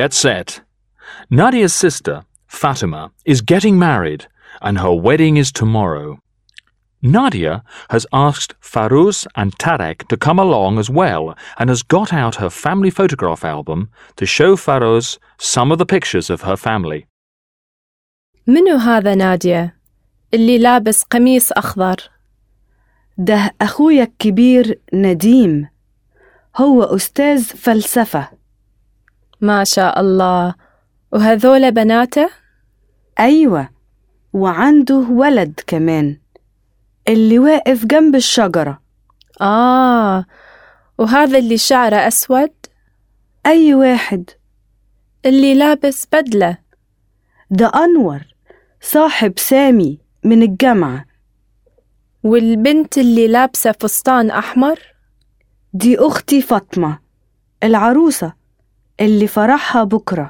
get set. Nadia's sister, Fatima, is getting married, and her wedding is tomorrow. Nadia has asked Farouz and Tarek to come along as well and has got out her family photograph album to show Farouz some of the pictures of her family. منو هذا نادية؟ اللي لابس قميص أخضر ده أخويا الكبير نديم هو أستاذ فلسفة ما شاء الله وهذول بناته؟ أيوة وعنده ولد كمان اللي واقف جنب الشجرة آه وهذا اللي شعره أسود؟ أي واحد اللي لابس بدلة ده أنور صاحب سامي من الجامعة والبنت اللي لابسة فستان أحمر؟ دي أختي فاطمة العروسة اللي فرحها بكرة